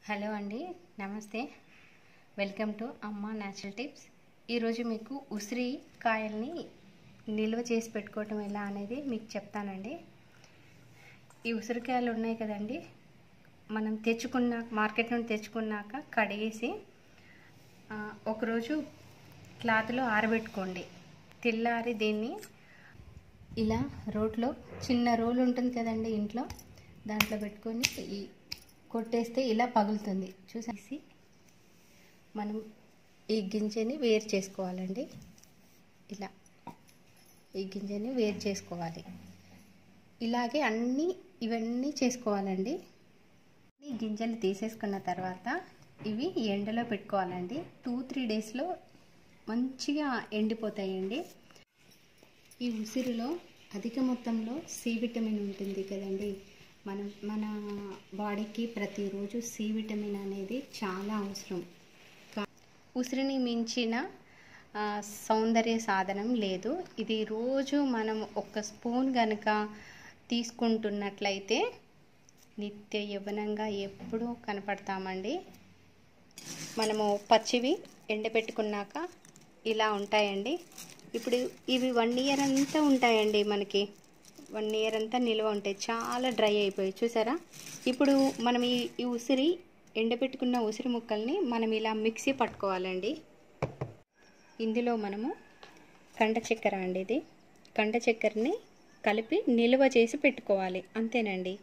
hello అండి నమస్తే welcome to Amma natural tips ఈరోజు మీకు ఉసిరి కాయల్ని నిల్వ చేసి పెట్టుకోవటం ఎలా అనేది మీకు చెప్తానండి ఈ ఉసిరికాయలు ఉన్నాయి కదండి మనం తెచ్చుకున్న మార్కెట్ నుండి తెచ్చుకున్నాక కడిగేసి ఆ, ఒకరోజు క్లాత్లో ఆరబెట్టుకోండి తెల్లారి దీన్ని ఇలా రోట్లో చిన్న రోల్ ఉంటుంది కదండి ఇంట్లో దాంట్లో పెట్టుకొని ఈ కొట్టేస్తే ఇలా పగులుతుంది చూసేసి మనం ఈ గింజని వేరు చేసుకోవాలండి ఇలా ఈ గింజని వేరు చేసుకోవాలి ఇలాగే అన్నీ ఇవన్నీ చేసుకోవాలండి ఈ గింజలు తీసేసుకున్న తర్వాత ఇవి ఎండలో పెట్టుకోవాలండి టూ త్రీ డేస్లో మంచిగా ఎండిపోతాయండి ఈ ఉసిరిలో అధిక మొత్తంలో సి విటమిన్ ఉంటుంది కదండి మనం మన బాడీకి ప్రతిరోజు సి విటమిన్ అనేది చాలా అవసరం కా- ఉసిరిని మించిన ఆ, సౌందర్య సాధనం లేదు ఇది రోజు మనం ఒక స్పూన్ కనుక తీసుకుంటున్నట్లయితే నిత్య యవ్వనంగా ఎప్పుడూ కనపడతామండి మనము పచ్చివి ఎండబెట్టుకున్నాక ఇలా ఉంటాయండి ఇప్పుడు ఇవి వన్ ఇయర్ అంతా ఉంటాయండి మనకి వన్ ఇయర్ అంతా నిల్వ ఉంటాయి చాలా డ్రై అయిపోయి చూసారా ఇప్పుడు మనం ఈ ఈ ఉసిరి ఎండబెట్టుకున్న ఉసిరి ముక్కల్ని మనం ఇలా మిక్సీ పట్టుకోవాలండి ఇందులో మనము కండ చక్కెర అండి ఇది కండ చక్కెరని కలిపి నిల్వ చేసి పెట్టుకోవాలి అంతేనండి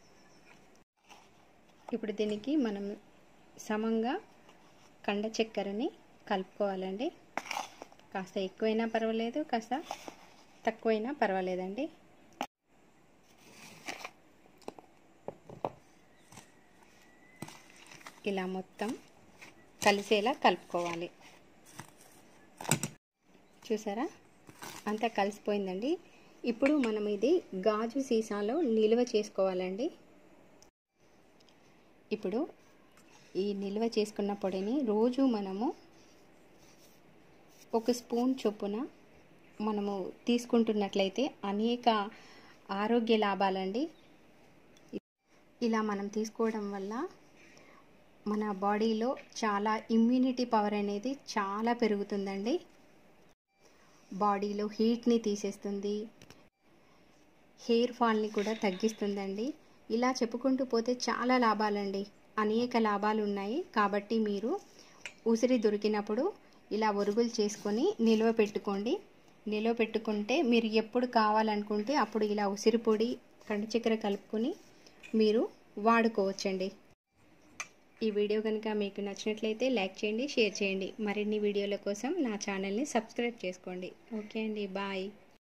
ఇప్పుడు దీనికి మనం సమంగా కండ చక్కెరని కలుపుకోవాలండి కాస్త ఎక్కువైనా పర్వాలేదు కాస్త తక్కువైనా పర్వాలేదండి ఇలా మొత్తం కలిసేలా కలుపుకోవాలి చూసారా అంతా కలిసిపోయిందండి ఇప్పుడు మనం ఇది గాజు సీసాలో నిల్వ చేసుకోవాలండి ఇప్పుడు ఈ నిల్వ చేసుకున్న పొడిని రోజు మనము ఒక స్పూన్ చొప్పున మనము తీసుకుంటున్నట్లయితే అనేక ఆరోగ్య లాభాలండి ఇలా మనం తీసుకోవడం వల్ల మన బాడీలో చాలా ఇమ్యూనిటీ పవర్ అనేది చాలా పెరుగుతుందండి బాడీలో హీట్ని తీసేస్తుంది హెయిర్ ఫాల్ని కూడా తగ్గిస్తుందండి ఇలా చెప్పుకుంటూ పోతే చాలా లాభాలండి అనేక లాభాలు ఉన్నాయి కాబట్టి మీరు ఉసిరి దొరికినప్పుడు ఇలా ఒరుగులు చేసుకొని నిల్వ పెట్టుకోండి నిల్వ పెట్టుకుంటే మీరు ఎప్పుడు కావాలనుకుంటే అప్పుడు ఇలా ఉసిరి పొడి కండు చక్కెర కలుపుకొని మీరు వాడుకోవచ్చండి ఈ వీడియో కనుక మీకు నచ్చినట్లయితే లైక్ చేయండి షేర్ చేయండి మరిన్ని వీడియోల కోసం నా ఛానల్ని సబ్స్క్రైబ్ చేసుకోండి ఓకే అండి బాయ్